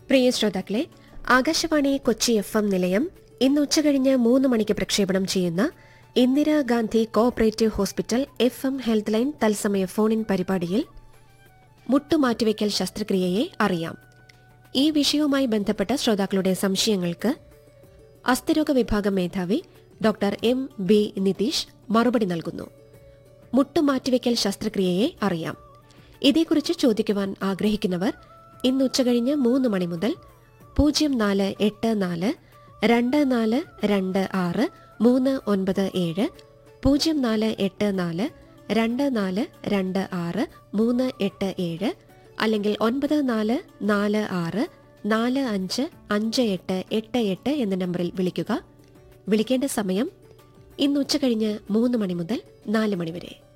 പ്രിയ ശ്രോതാക്കളെ Akashvani Kochi F M നിലയം ഇന്ന് ഉച്ചകഴിഞ്ഞ് മൂന്ന് മണിക്ക് പ്രക്ഷേപണം ചെയ്യുന്ന Indira Gandhi co-operative hospital F M health line തത്സമയ ഫോണിൻ പരിപാടിയിൽ മുട്ടുമാറ്റിവെക്കൽ ശസ്ത്രക്രിയയെ അറിയാം ഈ വിഷയവുമായി ബന്ധപ്പെട്ട ശ്രോതാക്കളുടെ സംശയങ്ങൾക്ക് അസ്ഥിരോഗ വിഭാഗം മേധാവി ഡോക്ടർ എം ബി നിതീഷ് മറുപടി നൽകുന്നു മുട്ടുമാറ്റിവെക്കൽ ശസ്ത്രക്രിയയെ അറിയാം ഇതേക്കുറിച്ച് ചോദിക്കുവാൻ ആഗ്രഹിക്കുന്നവർ ഇന്ന് ഉച്ചകഴിഞ്ഞ് മൂന്ന് മണി മുതൽ പൂജ്യം നാല് എട്ട് നാല് രണ്ട് നാല് രണ്ട് ആറ് മൂന്ന് ഒൻപത് ഏഴ് പൂജ്യം നാല് എട്ട് നാല് രണ്ട് നാല് രണ്ട് ആറ് മൂന്ന് എട്ട് ഏഴ് അല്ലെങ്കിൽ ഒൻപത് നാല് നാല് ആറ് നാല് അഞ്ച് അഞ്ച് എട്ട് എട്ട് എട്ട് എന്ന നമ്പറിൽ വിളിക്കുക വിളിക്കേണ്ട സമയം ഇന്ന് ഉച്ചകഴിഞ്ഞ് മൂന്ന് മണി മുതൽ നാല് മണി വരെ